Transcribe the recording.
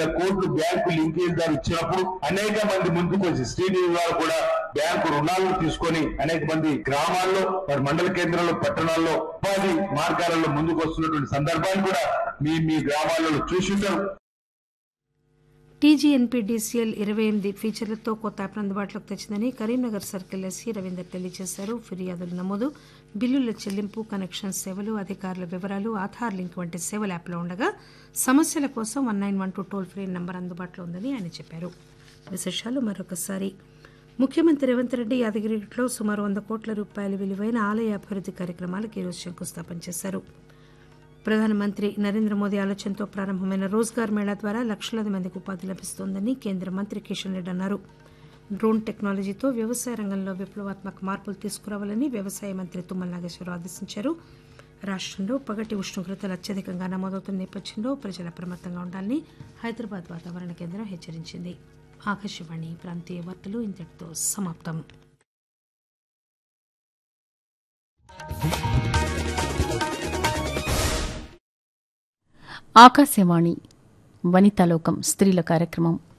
వేల కోట్లు bank linkage ద్వారా ఇచ్చినప్పుడు అనేక మంది ముందుకు వచ్చి శ్రీనిధి వారు కూడా బ్యాంకు రుణాలను తీసుకొని అనేక మంది గ్రామాల్లో మరి మండల కేంద్రాల్లో పట్టణాల్లో ఉపాధి మార్గాలలో ముందుకు వస్తున్నటువంటి సందర్భాన్ని కూడా మీ మీ గ్రామాలలో చూసింటారు టీజీఎన్పీడీసీఎల్ ఇరవై ఎనిమిది ఫీచర్లతో కొత్త యాప్ అందుబాటులోకి తెచ్చిందని కరీంనగర్ సర్కిల్ ఎస్సీ రవీందర్ తెలియజేశారు ఫిర్యాదుల నమోదు బిల్లుల చెల్లింపు కనెక్షన్ సేవలు అధికారుల వివరాలు ఆధార్ లింక్ వంటి సేవలు యాప్లో ఉండగా సమస్యల కోసం one nine one two toll free number అందుబాటులో ఉందని ఆయన చెప్పారు విశేషాలు మరొకసారి ముఖ్యమంత్రి రేవంత్ రెడ్డి యాదగిరిలో సుమారు వంద కోట్ల రూపాయల విలువైన ఆలయ అభివృద్ది కార్యక్రమాలకు ఈరోజు శంకుస్థాపన చేశారు ప్రధానమంత్రి నరేంద్ర మోదీ ఆలోచనతో ప్రారంభమైన రోజ్గార్ మేళా ద్వారా లక్షలాది మందికి ఉపాధి లభిస్తోందని కేంద్ర మంత్రి కిషన్ రెడ్డి అన్నారు డ్రోన్ టెక్నాలజీతో వ్యవసాయ రంగంలో విప్లవాత్మక మార్పులు తీసుకురావాలని వ్యవసాయ మంత్రి తుమ్మల నాగేశ్వరరావు ఆదేశించారు రాష్టంలో పగటి ఉష్ణోగ్రతలు అత్యధికంగా నమోదవుతున్న నేపథ్యంలో ప్రజలు అప్రమత్తంగా ఉండాలని హైదరాబాద్ వాతావరణ కేంద్రం హెచ్చరించింది ఆకాశవాణి ప్రాంతీయ వార్తలు ఇంతటితో సమాప్తం ఆకాశవాణి వనితాలోకం స్త్రీల కార్యక్రమం